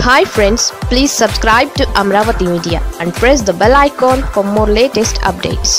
hi friends please subscribe to Amaravati media and press the bell icon for more latest updates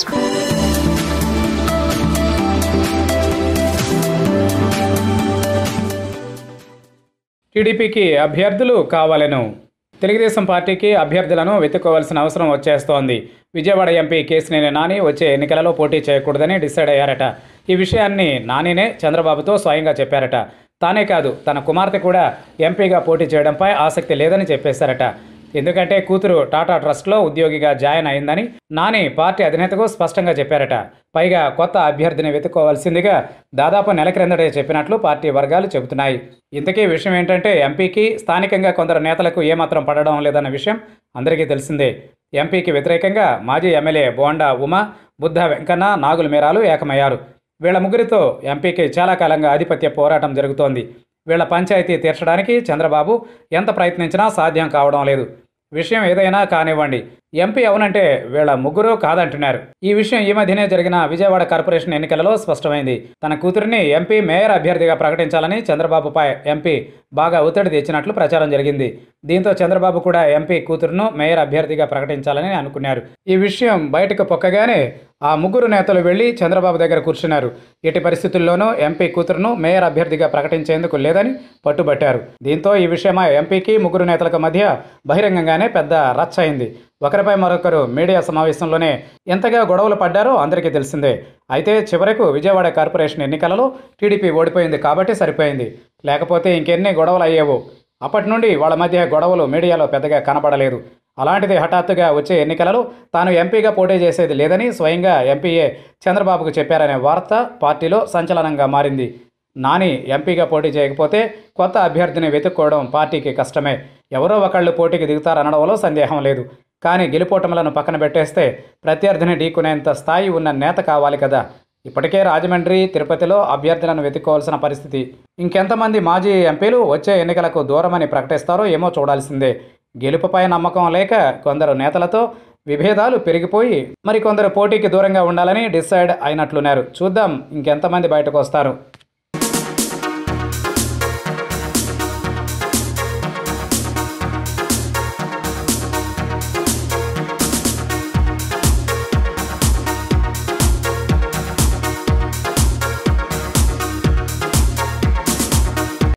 టీడీపీకి అభ్యర్థులు కావాలను తెలుగుదేశం పార్టీకి అభ్యర్థులను వెతుక్కోవాల్సిన అవసరం వచ్చేస్తోంది విజయవాడ ఎంపీ కేసినేని నాని వచ్చే ఎన్నికలలో పోటీ చేయకూడదని డిసైడ్ అయ్యారట ఈ విషయాన్ని నానినే చంద్రబాబుతో స్వయంగా చెప్పారట తానే కాదు తన కుమార్తె కూడా ఎంపీగా పోటీ చేయడంపై ఆసక్తి లేదని చెప్పేశారట ఎందుకంటే కూతురు టాటా ట్రస్ట్లో ఉద్యోగిగా జాయిన్ అయిందని నాని పార్టీ అధినేతకు స్పష్టంగా చెప్పారట పైగా కొత్త అభ్యర్థిని వెతుక్కోవాల్సిందిగా దాదాపు నెల క్రిందటే చెప్పినట్లు పార్టీ వర్గాలు చెబుతున్నాయి ఇంతకీ విషయం ఏంటంటే ఎంపీకి స్థానికంగా కొందరు నేతలకు ఏమాత్రం పడడం లేదన్న విషయం అందరికీ తెలిసిందే ఎంపీకి వ్యతిరేకంగా మాజీ ఎమ్మెల్యే బోండా ఉమా బుద్ధ వెంకన్న నాగుల మీరాలు ఏకమయ్యారు వీళ్ళ ముగ్గురితో ఎంపీకి చాలా కాలంగా ఆధిపత్య పోరాటం జరుగుతోంది వీళ్ళ పంచాయతీ తీర్చడానికి చంద్రబాబు ఎంత ప్రయత్నించినా సాధ్యం కావడం లేదు విషయం ఏదైనా కానివ్వండి ఎంపీ అవునంటే వీళ్ళ ముగ్గురు కాదంటున్నారు ఈ విషయం ఈ మధ్యనే జరిగిన విజయవాడ కార్పొరేషన్ ఎన్నికలలో స్పష్టమైంది తన కూతురిని ఎంపీ మేయర్ అభ్యర్థిగా ప్రకటించాలని చంద్రబాబుపై ఎంపీ బాగా ఒత్తిడి తెచ్చినట్లు ప్రచారం జరిగింది దీంతో చంద్రబాబు కూడా ఎంపీ కూతురును మేయర్ అభ్యర్థిగా ప్రకటించాలని అనుకున్నారు ఈ విషయం బయటకు పొక్కగానే ఆ ముగ్గురు నేతలు వెళ్లి చంద్రబాబు దగ్గర కూర్చున్నారు ఎట్టి పరిస్థితుల్లోనూ ఎంపీ కూతురును మేయర్ అభ్యర్థిగా ప్రకటించేందుకు లేదని పట్టుబట్టారు దీంతో ఈ విషయమై ఎంపీకి ముగ్గురు నేతలకు మధ్య బహిరంగంగానే పెద్ద రచ్చ అయింది ఒకరిపై మరొకరు మీడియా సమావేశంలోనే ఎంతగా గొడవలు పడ్డారో అందరికీ తెలిసిందే అయితే చివరకు విజయవాడ కార్పొరేషన్ ఎన్నికలలో టీడీపీ ఓడిపోయింది కాబట్టి సరిపోయింది లేకపోతే ఇంకెన్ని గొడవలు అయ్యేవో అప్పటి నుండి వాళ్ళ మధ్య గొడవలు మీడియాలో పెద్దగా కనబడలేదు అలాంటిది హఠాత్తుగా వచ్చే ఎన్నికలలో తాను ఎంపీగా పోటీ చేసేది లేదని స్వయంగా ఎంపీఏ చంద్రబాబుకు చెప్పారనే వార్త పార్టీలో సంచలనంగా మారింది నాని ఎంపీగా పోటీ చేయకపోతే కొత్త అభ్యర్థిని వెతుక్కోవడం పార్టీకి కష్టమే ఎవరో ఒకళ్ళు పోటీకి దిగుతారనడంలో సందేహం లేదు కానీ గెలుపోటములను పక్కన పెట్టేస్తే ప్రత్యర్థిని ఢీకునేంత స్థాయి ఉన్న నేత కావాలి కదా ఇప్పటికే రాజమండ్రి తిరుపతిలో అభ్యర్థులను వెతుక్కోవాల్సిన పరిస్థితి ఇంకెంతమంది మాజీ ఎంపీలు వచ్చే ఎన్నికలకు దూరమని ప్రకటిస్తారో ఏమో చూడాల్సిందే గెలుపుపై నమ్మకం లేక కొందరు నేతలతో విభేదాలు పెరిగిపోయి మరికొందరు పోటీకి దూరంగా ఉండాలని డిసైడ్ అయినట్లున్నారు చూద్దాం ఇంకెంతమంది బయటకు వస్తారు